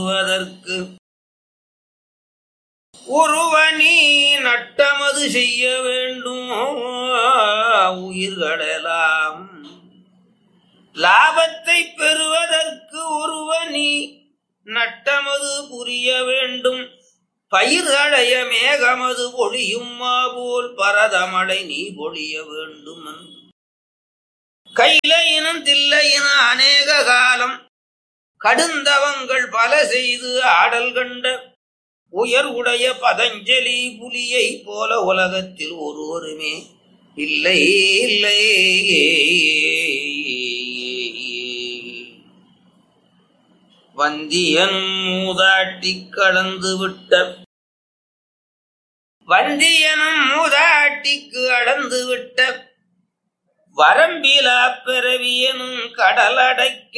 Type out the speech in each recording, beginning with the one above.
அதற்கு ஒருவனி நட்டமது செய்ய வேண்டும் உயிர்களெல்லாம் லாபத்தை பெறுவதற்கு ஒருவனி நட்டமது புரிய வேண்டும் பயிர்களைய மேகமது பொழியும் போல் பரதமழை நீ பொழிய வேண்டும் என்று கைலையினும் தில்லையின அநேக காலம் கடுந்தவங்கள் பல செய்து ஆடல் கண்ட உயர் உடைய பதஞ்சலி புலியை போல உலகத்தில் ஒருவருமே இல்லை இல்லை வந்தியன் மூதாட்டி கலந்து விட்ட வந்தியனும் மூதாட்டிக்கு அடந்து விட்ட வரம்பிலா பிறவியனும் கடலடைக்க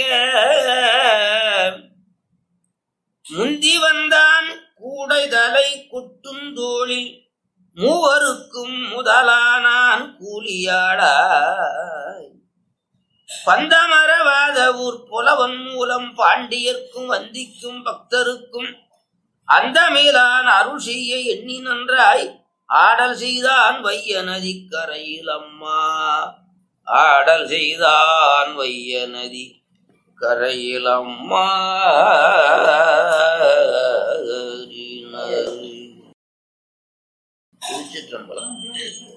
முந்தி வந்தான் கூடைதலை கொட்டுந்தோளில் மூவருக்கும் முதலானான் கூலியாடாய் பந்தமரவாத ஊர் புலவன் மூலம் பாண்டியர்க்கும் வந்திக்கும் பக்தருக்கும் அந்த மேலான் அருள் செய்ய எண்ணி நன்றாய் ஆடல் செய்தான் வைய நதி கரையில் அம்மா ஆடல் செய்தான் வைய நதி கரையில் அம்மா திருச்சிற்றம்பலம்